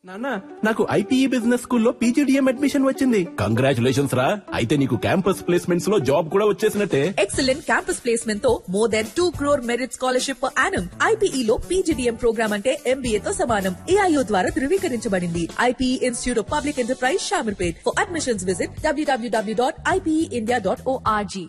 నాన్న నాకు IPE business స్కూల్లో పీజీడిఎం అడ్మిషన్ వచ్చింది కంగ్రాచులేషన్స్ రా అయితే నీకు క్యాంపస్ ప్లేస్మెంట్స్ లో జాబ్ కూడా వచ్చేసినట్టే ఎక్సలెంట్ క్యాంపస్ ప్లేస్మెంట్ తో more then two crore merit scholarship per annum IPE లో పీజీడీఎం ప్రోగ్రామ్ అంటే ఎంబీఏ తో సమానం ఏఐఓ ద్వారా ధృవీకరించబడింది IPE institute of public enterprise Shamirpet for admissions visit డబ్ల్యూడబ్ల్యూడబ్ల్యూ dot IPE dot org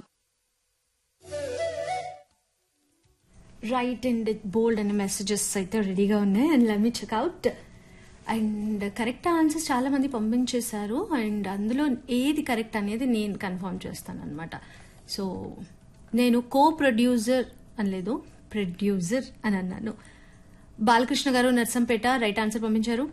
right and bold అనే మెసేజెస్ అయితే రెడీగా ఉన్నాయి and let me check out and correct answers చాలా మంది పంపించేశారు అండ్ అందులో ఏది కరెక్ట్ అనేది నేను కన్ఫర్మ్ చేస్తాను అనమాట సో నేను కో ప్రొడ్యూసర్ అనలేదు ప్రొడ్యూసర్ అని అన్నాను బాలకృష్ణ గారు నర్సంపేట రైట్ ఆన్సర్ పంపించారు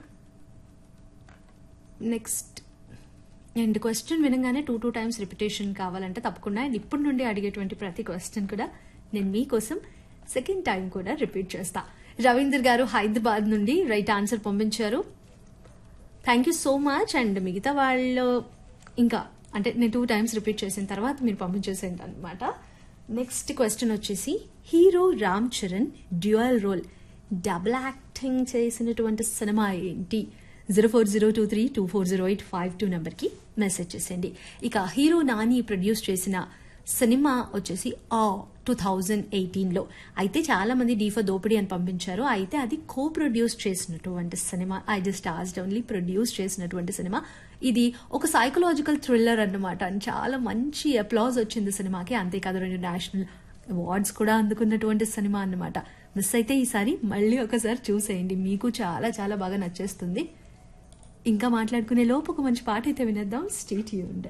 నెక్స్ట్ అండ్ క్వశ్చన్ వినగానే టూ టూ టైమ్స్ రిపిటేషన్ కావాలంటే తప్పకుండా అండ్ ఇప్పటి నుండి అడిగేటువంటి ప్రతి క్వశ్చన్ కూడా నేను మీకోసం సెకండ్ టైం కూడా రిపీట్ చేస్తా రవీందర్ గారు హైదరాబాద్ నుండి రైట్ ఆన్సర్ పంపించారు thank you so much and మిగతా వాళ్ళు ఇంకా అంటే నేను టూ టైమ్స్ రిపీట్ చేసిన తర్వాత మీరు పంపించేసేయండి అనమాట నెక్స్ట్ క్వశ్చన్ వచ్చేసి hero Ram Charan dual role double acting చేసినటువంటి సినిమా ఏంటి zero four zero two three two four zero eight five two నెంబర్కి మెసేజ్ చేసేయండి ఇక హీరో నాని ప్రొడ్యూస్ చేసిన సినిమా వచ్చేసి ఆ టూ థౌజండ్ ఎయిటీన్లో అయితే చాలా మంది డీఫా దోపిడీ అని పంపించారు అయితే అది కో ప్రొడ్యూస్ చేసినటువంటి సినిమా I just asked only produce చేసినటువంటి సినిమా ఇది ఒక సైకలాజికల్ థ్రిల్లర్ అన్నమాట అని చాలా మంచి అప్లాజ్ వచ్చింది సినిమాకి అంతేకాదు రెండు నేషనల్ అవార్డ్స్ కూడా అందుకున్నటువంటి సినిమా అన్నమాట మిస్ అయితే ఈసారి మళ్ళీ ఒకసారి చూసేయండి మీకు చాలా చాలా బాగా నచ్చేస్తుంది ఇంకా మాట్లాడుకునే లోపు ఒక మంచి పాట అయితే వినేద్దాం స్టేట్ యూండ్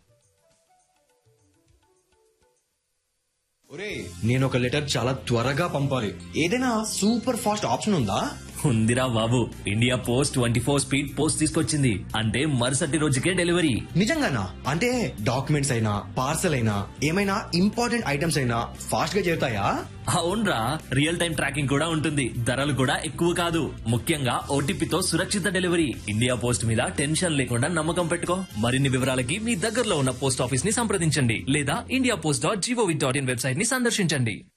ఒరే నేను ఒక లెటర్ చాలా త్వరగా పంపాలి ఏదైనా సూపర్ ఫాస్ట్ ఆప్షన్ ఉందా ఉందిరా బాబు India post twenty four speed post తీసుకొచ్చింది అంటే మరుసటి రోజుకే డెలివరీ నిజంగానా అంటే డాక్యుమెంట్స్ అయినా పార్సల్ అయినా ఏమైనా ఇంపార్టెంట్ ఐటమ్స్ అయినా ఫాస్ట్ గా చేరుతాయా అవునరా రియల్ టైం ట్రాకింగ్ కూడా ఉంటుంది ధరలు కూడా ఎక్కువ కాదు ముఖ్యంగా ఓటీపీతో సురక్షిత డెలివరీ ఇండియా పోస్ట్ మీద టెన్షన్ లేకుండా నమ్మకం పెట్టుకో మరిన్ని వివరాలకి మీ దగ్గరలో ఉన్న పోస్ట్ ఆఫీస్ ని సంప్రదించండి లేదా India post dot gov dot in website ని సందర్శించండి